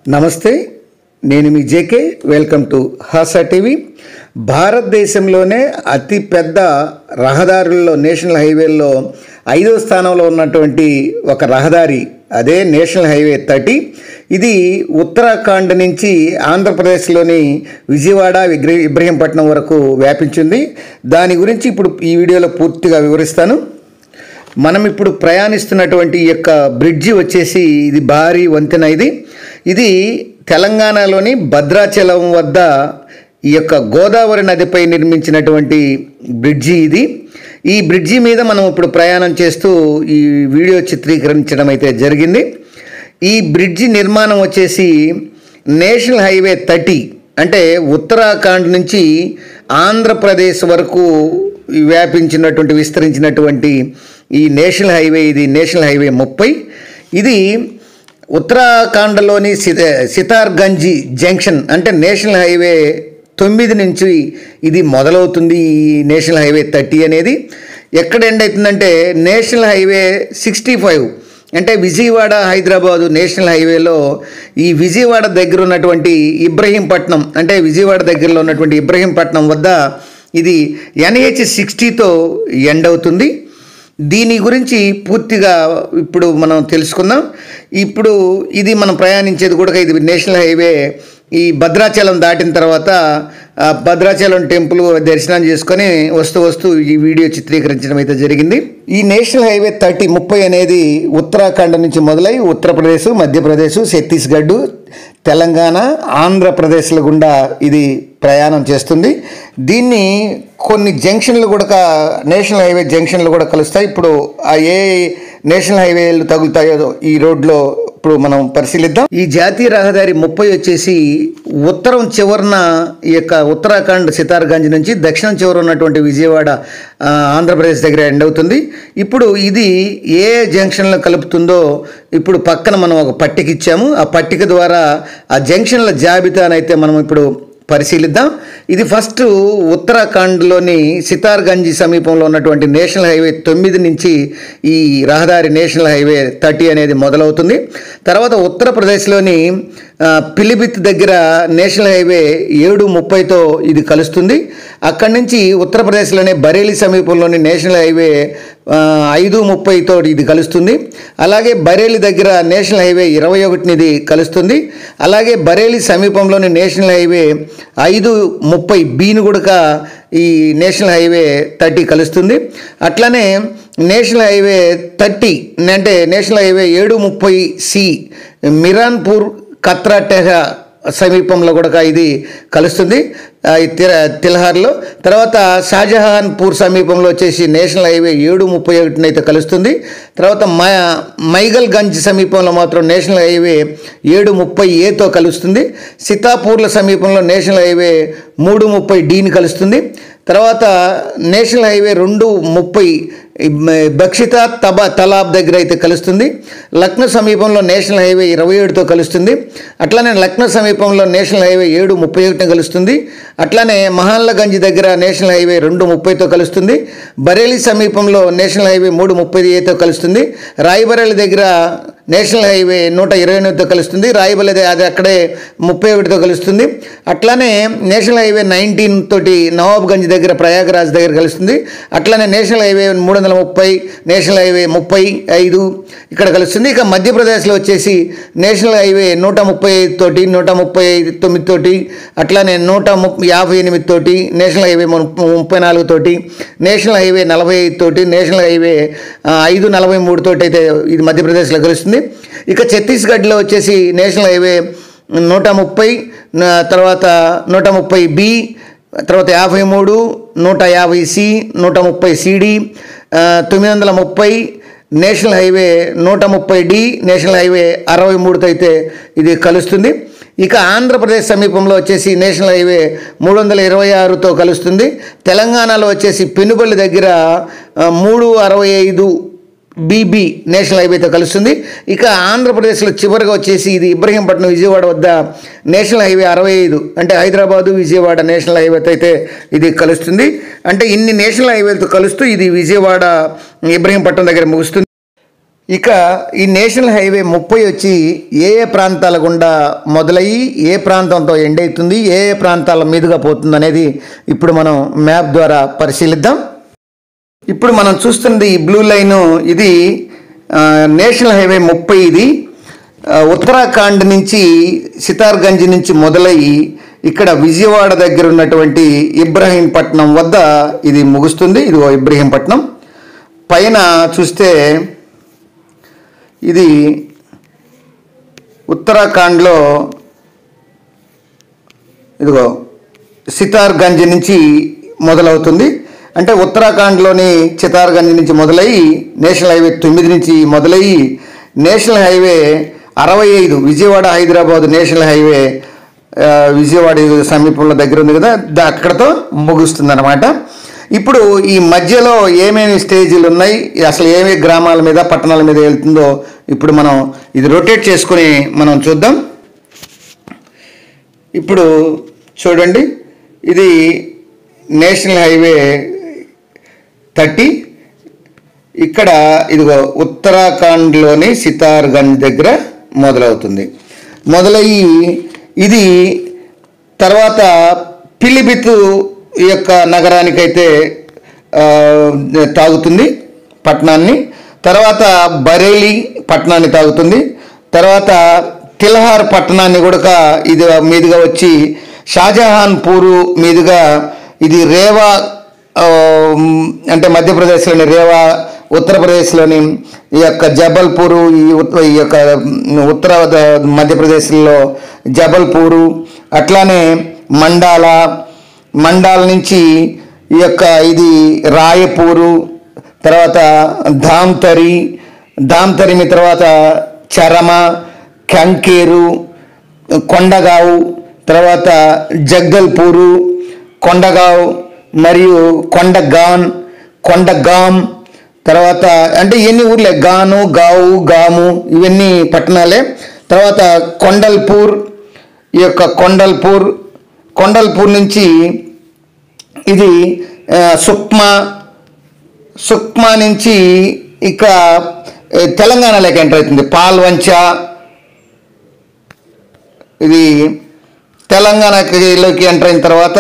నమస్తే నేను మీ JK welcome to Hasa TV భారతదేశంలోనే అతి పెద్ద రహదారుల్లో నేషనల్ హైవేల్లో ఐదో స్థానంలో ఉన్నటువంటి ఒక రహదారి అదే నేషనల్ హైవే థర్టీ ఇది ఉత్తరాఖండ్ నుంచి ఆంధ్రప్రదేశ్లోని విజయవాడ విగ్ర ఇబ్రహీంపట్నం వరకు వ్యాపించింది దాని గురించి ఇప్పుడు ఈ వీడియోలో పూర్తిగా వివరిస్తాను మనం ఇప్పుడు ప్రయాణిస్తున్నటువంటి ఈ యొక్క బ్రిడ్జి వచ్చేసి ఇది భారీ వంతెన ఇది ఇది తెలంగాణలోని భద్రాచలం వద్ద ఈ యొక్క గోదావరి నదిపై నిర్మించినటువంటి బ్రిడ్జి ఇది ఈ బ్రిడ్జి మీద మనం ఇప్పుడు ప్రయాణం చేస్తూ ఈ వీడియో చిత్రీకరించడం అయితే జరిగింది ఈ బ్రిడ్జి నిర్మాణం వచ్చేసి నేషనల్ హైవే థర్టీ అంటే ఉత్తరాఖండ్ నుంచి ఆంధ్రప్రదేశ్ వరకు వ్యాపించినటువంటి విస్తరించినటువంటి ఈ నేషనల్ హైవే ఇది నేషనల్ హైవే ముప్పై ఇది ఉత్తరాఖండ్లోని సిత సితార్గంజ్ జంక్షన్ అంటే నేషనల్ హైవే తొమ్మిది నుంచి ఇది మొదలవుతుంది ఈ నేషనల్ హైవే థర్టీ అనేది ఎక్కడ ఎండ్ అవుతుందంటే నేషనల్ హైవే సిక్స్టీ ఫైవ్ అంటే విజయవాడ హైదరాబాదు నేషనల్ హైవేలో ఈ విజయవాడ దగ్గర ఉన్నటువంటి ఇబ్రహీంపట్నం అంటే విజయవాడ దగ్గరలో ఉన్నటువంటి ఇబ్రహీంపట్నం వద్ద ఇది ఎన్హెచ్ సిక్స్టీతో ఎండ్ అవుతుంది దీని గురించి పూర్తిగా ఇప్పుడు మనం తెలుసుకుందాం ఇప్పుడు ఇది మనం ప్రయాణించేది కూడా ఇది నేషనల్ హైవే ఈ భద్రాచలం దాటిన తర్వాత ఆ భద్రాచలం టెంపుల్ దర్శనం చేసుకొని వస్తూ వస్తూ ఈ వీడియో చిత్రీకరించడం అయితే జరిగింది ఈ నేషనల్ హైవే థర్టీ ముప్పై అనేది ఉత్తరాఖండ్ నుంచి మొదలై ఉత్తరప్రదేశ్ మధ్యప్రదేశ్ ఛత్తీస్గఢ్ తెలంగాణ ఆంధ్రప్రదేశ్ల గుండా ఇది ప్రయాణం చేస్తుంది దీన్ని కొన్ని జంక్షన్లు కూడా నేషనల్ హైవే జంక్షన్లు కూడా కలుస్తాయి ఇప్పుడు ఆ ఏ నేషనల్ హైవేలు తగులుతాయో ఈ రోడ్లో ఇప్పుడు మనం పరిశీలిద్దాం ఈ జాతీయ రహదారి ముప్పై వచ్చేసి ఉత్తరం చివరన ఈ యొక్క ఉత్తరాఖండ్ సితార్గంజ్ నుంచి దక్షిణం చివర ఉన్నటువంటి విజయవాడ ఆ, ఆంధ్రప్రదేశ్ దగ్గర ఎండ్ అవుతుంది ఇప్పుడు ఇది ఏ జంక్షన్లో కలుపుతుందో ఇప్పుడు పక్కన మనం ఒక పట్టిక ఇచ్చాము ఆ పట్టిక ద్వారా ఆ జంక్షన్ల జాబితానైతే మనం ఇప్పుడు పరిశీలిద్దాం ఇది ఫస్ట్ ఉత్తరాఖండ్లోని సితార్గంజ్ సమీపంలో ఉన్నటువంటి నేషనల్ హైవే తొమ్మిది నుంచి ఈ రహదారి నేషనల్ హైవే థర్టీ అనేది మొదలవుతుంది తర్వాత ఉత్తరప్రదేశ్లోని ఆ, పిలిభిత్ దగ్గర నేషనల్ హైవే ఏడు ముప్పైతో ఇది కలుస్తుంది అక్కడి నుంచి ఉత్తరప్రదేశ్లోనే బరేలీ సమీపంలోని నేషనల్ హైవే ఆ, ఐదు ముప్పైతో ఇది కలుస్తుంది అలాగే బరేలీ దగ్గర నేషనల్ హైవే ఇరవై ఒకటిని ఇది కలుస్తుంది అలాగే బరేలీ సమీపంలోని నేషనల్ హైవే ఐదు ముప్పై బీను కూడా ఈ నేషనల్ హైవే థర్టీ కలుస్తుంది అట్లానే నేషనల్ హైవే థర్టీ అంటే నేషనల్ హైవే ఏడు ముప్పై సి మిరాన్పూర్ కత్రాటెహ సమీపంలో కూడా ఇది కలుస్తుంది ఆ, ఈ తిర తిల్హార్లో తర్వాత షాజహాన్పూర్ సమీపంలో వచ్చేసి నేషనల్ హైవే ఏడు ముప్పై ఒకటిని అయితే కలుస్తుంది తర్వాత మై మైగల్గంజ్ సమీపంలో మాత్రం నేషనల్ హైవే ఏడు ముప్పై ఏతో కలుస్తుంది సీతాపూర్ల సమీపంలో నేషనల్ హైవే మూడు ముప్పై డీని కలుస్తుంది తర్వాత నేషనల్ హైవే రెండు ముప్పై బక్షిత తబ తలాబ్ దగ్గర అయితే కలుస్తుంది లక్నో సమీపంలో నేషనల్ హైవే ఇరవై ఏడుతో కలుస్తుంది అట్లానే లక్నో సమీపంలో నేషనల్ హైవే ఏడు ముప్పై ఒకటిని కలుస్తుంది అట్లానే మహాన్లగంజ్ దగ్గర నేషనల్ హైవే రెండు ముప్పైతో కలుస్తుంది బరేలీ సమీపంలో నేషనల్ హైవే మూడు ముప్పై ఏతో కలుస్తుంది రాయబరేలి దగ్గర నేషనల్ హైవే నూట ఇరవై ఎనిమిదితో కలుస్తుంది రాయబలి అది అక్కడే ముప్పై ఒకటితో కలుస్తుంది అట్లానే నేషనల్ హైవే నైన్టీన్ తోటి నవాబ్గంజ్ దగ్గర ప్రయాగరాజ్ దగ్గర కలుస్తుంది అట్లానే నేషనల్ హైవే మూడు వందల ముప్పై నేషనల్ హైవే ముప్పై ఐదు ఇక్కడ కలుస్తుంది ఇక మధ్యప్రదేశ్లో వచ్చేసి నేషనల్ హైవే నూట ముప్పై ఐదు తోటి నూట ముప్పై ఐదు తొమ్మిది తోటి అట్లానే నూట ముప్పై యాభై ఎనిమిది తోటి నేషనల్ హైవే ముప్ప- ముప్పై నాలుగు తోటి నేషనల్ హైవే నలభై ఐదు తోటి నేషనల్ హైవే ఆ, ఐదు నలభై మూడు తోటి అయితే ఇది మధ్యప్రదేశ్లో కలుస్తుంది ఇక ఛత్తీస్గఢ్లో వచ్చేసి నేషనల్ హైవే నూట ముప్పై నా- తర్వాత నూట ముప్పై బి తర్వాత యాభై మూడు నూట యాభై సి నూట ముప్పై సిడి తొమ్మిది వందల ముప్పై నేషనల్ హైవే నూట ముప్పై డి నేషనల్ హైవే అరవై మూడుతో అయితే ఇది కలుస్తుంది ఇక ఆంధ్రప్రదేశ్ సమీపంలో వచ్చేసి నేషనల్ హైవే మూడు వందల ఇరవై ఆరుతో కలుస్తుంది తెలంగాణలో వచ్చేసి పెనుబల్లి దగ్గర ఆ, మూడు అరవై ఐదు బీబీ నేషనల్ హైవేతో కలుస్తుంది ఇక ఆంధ్రప్రదేశ్లో చివరిగా వచ్చేసి ఇది ఇబ్రహీంపట్నం విజయవాడ వద్ద నేషనల్ హైవే అరవై ఐదు అంటే హైదరాబాదు విజయవాడ నేషనల్ హైవేతో అయితే ఇది కలుస్తుంది అంటే ఇన్ని నేషనల్ హైవేలతో కలుస్తూ ఇది విజయవాడ ఇబ్రహీంపట్నం దగ్గర ముగుస్తుంది ఇక ఈ నేషనల్ హైవే ముప్పై వచ్చి ఏ ఏ ప్రాంతాల గుండా మొదలయ్యి ఏ ప్రాంతంతో ఎండ్ అవుతుంది ఏ ఏ ప్రాంతాల మీదుగా పోతుంది అనేది ఇప్పుడు మనం మ్యాప్ ద్వారా పరిశీలిద్దాం ఇప్పుడు మనం చూస్తున్నది ఈ బ్లూ లైన్ ఇది ఆ, నేషనల్ హైవే ముప్పై ఇది ఆ, ఉత్తరాఖండ్ నుంచి సితార్గంజ్ నుంచి మొదలయ్యి ఇక్కడ విజయవాడ దగ్గర ఉన్నటువంటి ఇబ్రహీంపట్నం వద్ద ఇది ముగుస్తుంది ఇదిగో ఇబ్రహీంపట్నం పైన చూస్తే ఇది ఉత్తరాఖండ్లో ఇదిగో సితార్గంజ్ నుంచి మొదలవుతుంది అంటే ఉత్తరాఖండ్లోని చితార్గంజ్ నుంచి మొదలయ్యి నేషనల్ హైవే తొమ్మిది నుంచి మొదలయ్యి నేషనల్ హైవే అరవై ఐదు విజయవాడ హైదరాబాద్ నేషనల్ హైవే ఆ, విజయవాడ సమీపంలో దగ్గర ఉంది కదా దా- అక్కడతో ముగుస్తుంది అనమాట ఇప్పుడు ఈ మధ్యలో ఏమేమి స్టేజీలు ఉన్నాయి అసలు ఏమేమి గ్రామాల మీద పట్టణాల మీద వెళ్తుందో ఇప్పుడు మనం ఇది రొటేట్ చేసుకుని మనం చూద్దాం ఇప్పుడు చూడండి ఇది నేషనల్ హైవే థర్టీ ఇక్కడ ఇదిగో ఉత్తరాఖండ్లోని సితార్గంజ్ దగ్గర మొదలవుతుంది మొదలయ్యి ఇది తర్వాత పిలిభిత్ యొక్క నగరానికైతే ఆ, తాగుతుంది పట్టణాన్ని తర్వాత బరేలీ పట్టణాన్ని తాగుతుంది తర్వాత తిల్హార్ పట్టణాన్ని కూడా ఇది మీదుగా వచ్చి షాజహాన్ పూరు మీదుగా ఇది రేవా ఆ, అంటే మధ్యప్రదేశ్లోని రేవా ఉత్తరప్రదేశ్లోని ఈ యొక్క జబల్పూరు ఈ ఉత్- ఈ యొక్క ఉత్తర మధ్యప్రదేశ్లో జబల్పూరు అట్లానే మండాల మండాల నుంచి ఈ యొక్క ఇది రాయపూరు తర్వాత ధామ్తరి ధామ్తరిమి తర్వాత చరమ కంకేరు కొండగావు తర్వాత జగ్గల్పూరు కొండగావ్ మరియు కొండగాన్ కొండగాం తర్వాత అంటే ఇవన్నీ ఊర్లే గాను గావు గాము ఇవన్నీ పట్టణాలే తర్వాత కొండల్పూర్ ఈ యొక్క కొండల్పూర్ కొండల్పూర్ నుంచి ఇది ఆ, సుక్మా సుక్మా నుంచి ఇక ఏ, తెలంగాణలోకి ఎంటర్ అవుతుంది పాల్వంచ ఇది తెలంగాణలోకి ఎంటర్ అయిన తర్వాత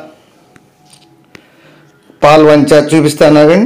పాల్వంచ చూపిస్తాను అవండి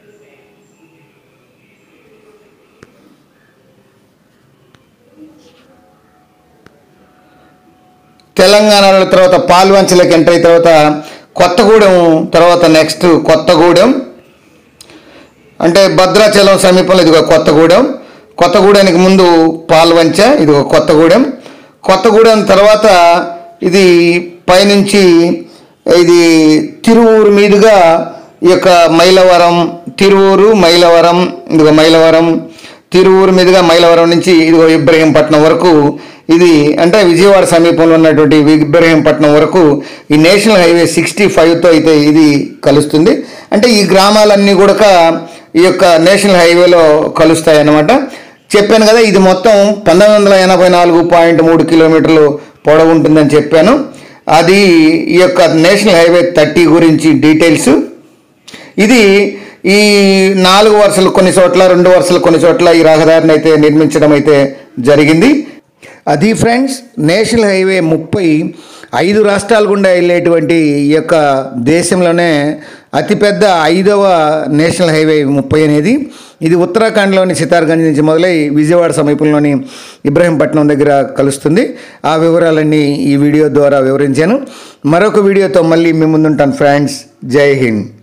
తెలంగాణలో తర్వాత పాల్వంచలోకి ఎంటర్ అయిన తర్వాత కొత్తగూడెం తర్వాత నెక్స్ట్ కొత్తగూడెం అంటే భద్రాచలం సమీపంలో ఇదిగో కొత్తగూడెం కొత్తగూడెనికి ముందు పాల్వంచ ఇదిగో కొత్తగూడెం కొత్తగూడెం తర్వాత ఇది పైనుంచి ఇది తిరువూరు మీదుగా ఈ యొక్క మైలవరం తిరువూరు మైలవరం ఇదిగో మైలవరం తిరువూరు మీదుగా మైలవరం నుంచి ఇదిగో ఇబ్రహీంపట్నం వరకు ఇది అంటే విజయవాడ సమీపంలో ఉన్నటువంటి ఇబ్రహీంపట్నం వరకు ఈ నేషనల్ హైవే సిక్స్టీ ఫైవ్తో అయితే ఇది కలుస్తుంది అంటే ఈ గ్రామాలన్నీ కూడా ఈ యొక్క నేషనల్ హైవేలో కలుస్తాయి అన్నమాట చెప్పాను కదా ఇది మొత్తం పంతొమ్మిది వందల ఎనభై నాలుగు పాయింట్ మూడు కిలోమీటర్లు పొడవు ఉంటుందని చెప్పాను అది ఈ యొక్క నేషనల్ హైవే థర్టీ గురించి డీటెయిల్స్ ఇది ఈ నాలుగు వరుసలు కొన్ని చోట్ల రెండు వరుసలు కొన్ని చోట్ల ఈ రహదారిని అయితే నిర్మించడం అయితే జరిగింది అది ఫ్రెండ్స్ నేషనల్ హైవే ముప్పై ఐదు రాష్ట్రాల గుండా వెళ్ళేటువంటి ఈ యొక్క దేశంలోనే అతిపెద్ద ఐదవ నేషనల్ హైవే ముప్పై అనేది ఇది ఉత్తరాఖండ్లోని సితార్గంజ్ నుంచి మొదలై విజయవాడ సమీపంలోని ఇబ్రహీంపట్నం దగ్గర కలుస్తుంది ఆ వివరాలన్నీ ఈ వీడియో ద్వారా వివరించాను మరొక వీడియోతో మళ్ళీ మీ ముందుంటాను ఫ్రెండ్స్ జై హింద్